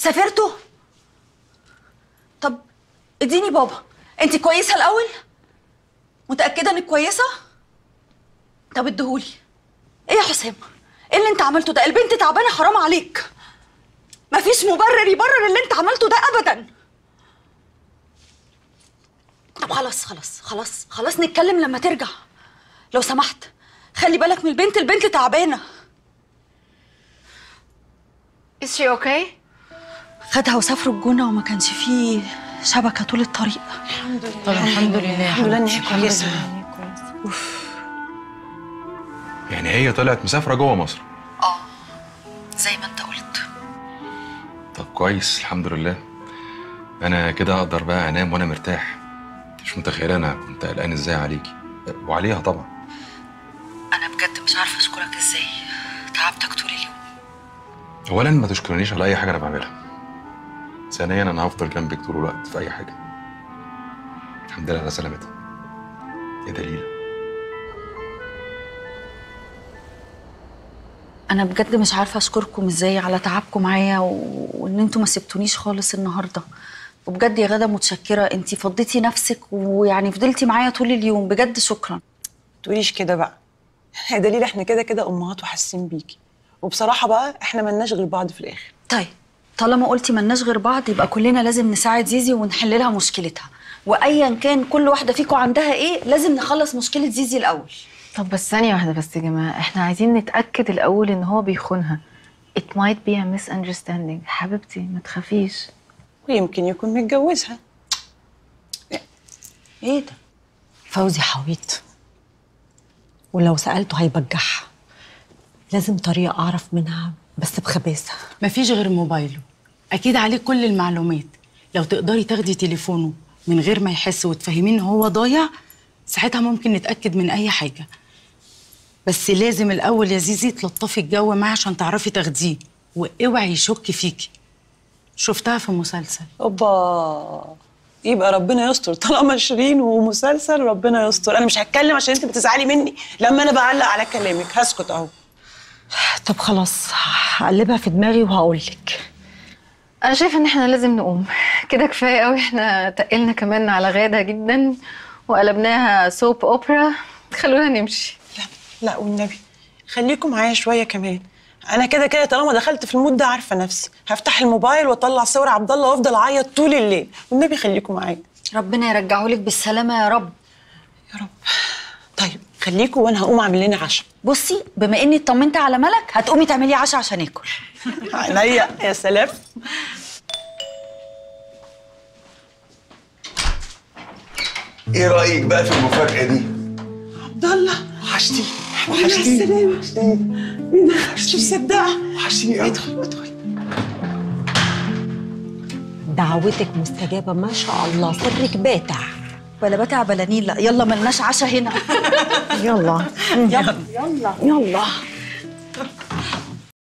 سافرتوا طب اديني بابا انت كويسه الاول متاكده انك كويسه طب اديهولي ايه يا حسام ايه اللي انت عملته ده البنت تعبانه حرام عليك مفيش مبرر يبرر اللي انت عملته ده ابدا طب خلاص خلاص خلاص خلاص نتكلم لما ترجع لو سمحت خلي بالك من البنت البنت تعبانه Is she okay? خدها وسافروا الجونه وما كانش فيه شبكه طول الطريق طب الحمد لله الحمد لله ان هي كويسه يعني هي طلعت مسافره جوه مصر زي ما انت قلت طب كويس الحمد لله انا كده اقدر بقى انام وانا مرتاح مش متخيله انا كنت قلقان ازاي عليكي وعليها طبعا انا بجد مش عارفه اشكرك ازاي تعبتك طول اليوم اولا ما تشكرنيش على اي حاجه انا بعملها ثانيا انا هفضل جنبك طول الوقت في اي حاجه الحمد لله على سلامتها يا دليل انا بجد مش عارفه اشكركم ازاي على تعبكم معايا و... وان انتوا ما سبتونيش خالص النهارده وبجد يا غدا متشكره انتي فضيتي نفسك ويعني فضلتي معايا طول اليوم بجد شكرا تقوليش كده بقى يا دليل احنا كده كده امهات وحاسين بيكي وبصراحه بقى احنا ملناش غير بعض في الاخر طيب طالما قلتي ملناش غير بعض يبقى كلنا لازم نساعد زيزي ونحل لها مشكلتها وايا كان كل واحده فيكم عندها ايه لازم نخلص مشكله زيزي الاول طب بس ثانية واحدة بس يا جماعة احنا عايزين نتأكد الأول إن هو بيخونها It might be a misunderstanding حبيبتي ما تخافيش ويمكن يكون متجوزها ايه ده فوزي حويط ولو سألته هيبجحها لازم طريقة أعرف منها بس بخباثة مفيش غير موبايله اكيد عليه كل المعلومات لو تقدري تاخدي تليفونه من غير ما يحس وتفهميه ان هو ضايع ساعتها ممكن نتاكد من اي حاجه بس لازم الاول يا زيزي تلطفي الجو معاه عشان تعرفي تاخديه واوعي يشك فيكي شفتها في مسلسل اوبا يبقى ربنا يستر طالما شيرين ومسلسل ربنا يستر انا مش هتكلم عشان انت بتزعلي مني لما انا بعلق على كلامك هسكت اهو طب خلاص هقلبها في دماغي وهقولك أنا شايفة إن احنا لازم نقوم كده كفاية قوي احنا تقلنا كمان على غادة جدا وقلبناها سوب أوبرا خلونا نمشي لا لا والنبي خليكم معايا شويه كمان انا كده كده طالما دخلت في المود ده عارفه نفسي هفتح الموبايل واطلع صور عبد الله وافضل اعيط طول الليل والنبي خليكم معايا ربنا يرجعه لك بالسلامه يا رب يا رب طيب خليكم وانا هقوم اعمل لنا عشاء بصي بما اني اطمنت على ملك هتقومي تعملي عشاء عشان اكل عينيا يا سلام ايه رايك بقى في المفاجاه دي عبد الله وحشتيني وحشتيني السلام ايه ده مش مصدقه وحشتيني قوي ادخل ادخل دعوتك مستجابة ما شاء الله سرك باتع بلا بتع بلا نيلة يلا ملناش عشاء هنا يلا يلا يلا يلا